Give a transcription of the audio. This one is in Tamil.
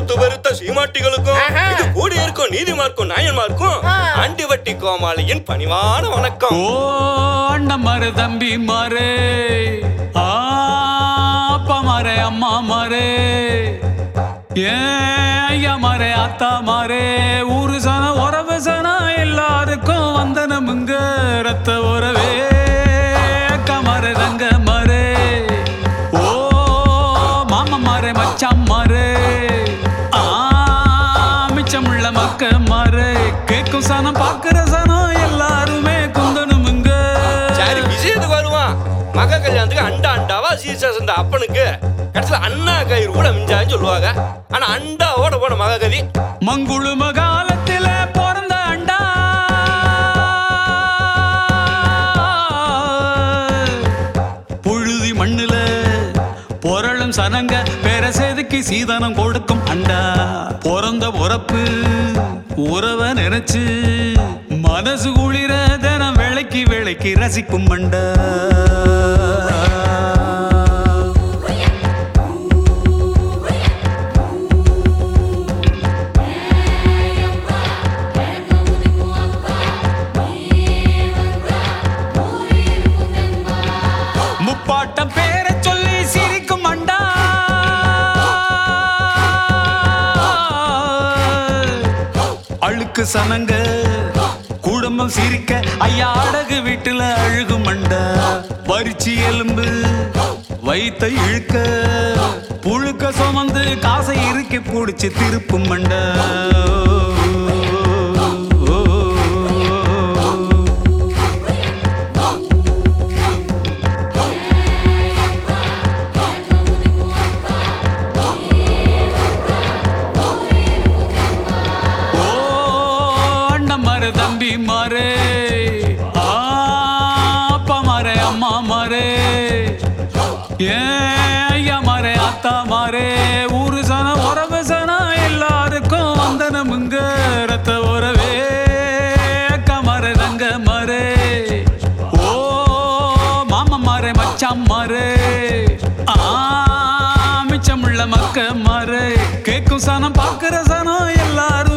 மூத்து பெருத்த சீமாட்டிகளுக்கும் ஆஹா. இது கூடி இருக்கும் நீதிமார்க்கும் நாயன்மார்க்கும் ஆ. ஆண்டிவட்டி கோமாளியின் பணிவான வணக்கம் ஓ அண்ணன் மாறு தம்பி மாறு ஆ, அப்பா மாறு அம்மா மாறு ஏன் ஐயா மாறு அத்தா மாறு ஊரு சன உறவு சன எல்லாருக்கும் வந்தனமுங்க ரத்த உறவே அக்கா மாறு தங்க மாறு ஓ மாமா மாறு மச்சான் மாறு ஆ மிச்சமுள்ள மக்க மாறு கேக்கும் சனம் பாக்குற சனம் எல்லாருமே குந்தனுமுங்க சரி விஷயத்துக்கு வருவான் மக கல்யாணத்துக்கு அண்டா அண்டாவா சீசா சந்த அப்பனுக்கு கடைசியில அண்ணா கயிறு கூட மிஞ்சான்னு சொல்லுவாங்க ஆனா அண்டாவோட போன மக கதி மங்குளு மகாலத்தில பிறந்த அண்டா புழுதி மண்ணுல பொரளும் சனங்க பேர செதுக்கி சீதனம் கொடுக்கும் அண்டா பிறந்த உறப்பு உறவ நினைச்சு மனசு குளிர தினம் விளக்கி விளக்கி ரசிக்கும் மண்டா முப்பாட்டம் பேரை சொல்லி சிரிக்கும் அண்டா அழுக்கு சனங்க குடும்பம் சிரிக்க ஐயா அடகு வீட்டுல அழுகும் மண்டா பறிச்சு எலும்பு வைத்த இழுக்க புழுக்க சுமந்து காசை இறுக்கி பிடிச்சி திருப்பும் மண்டா ஓ அண்ணன் மாறு தம்பி மாறு ஆ, அப்பா மாறு அம்மா மாறு ஏன் ஐயா மாறு அத்தா மாறு ஊரு சன உறவு சன எல்லாருக்கும் வந்தனமுங்க ரத்த உறவே அக்கா மாறு தங்க மாறு ஓ மாமா மாறு மச்சான் மாறு ஆ மிச்சமுள்ள மக்க மாறு கேக்கும் சனம் பாக்குற சனம் எல்லாரும்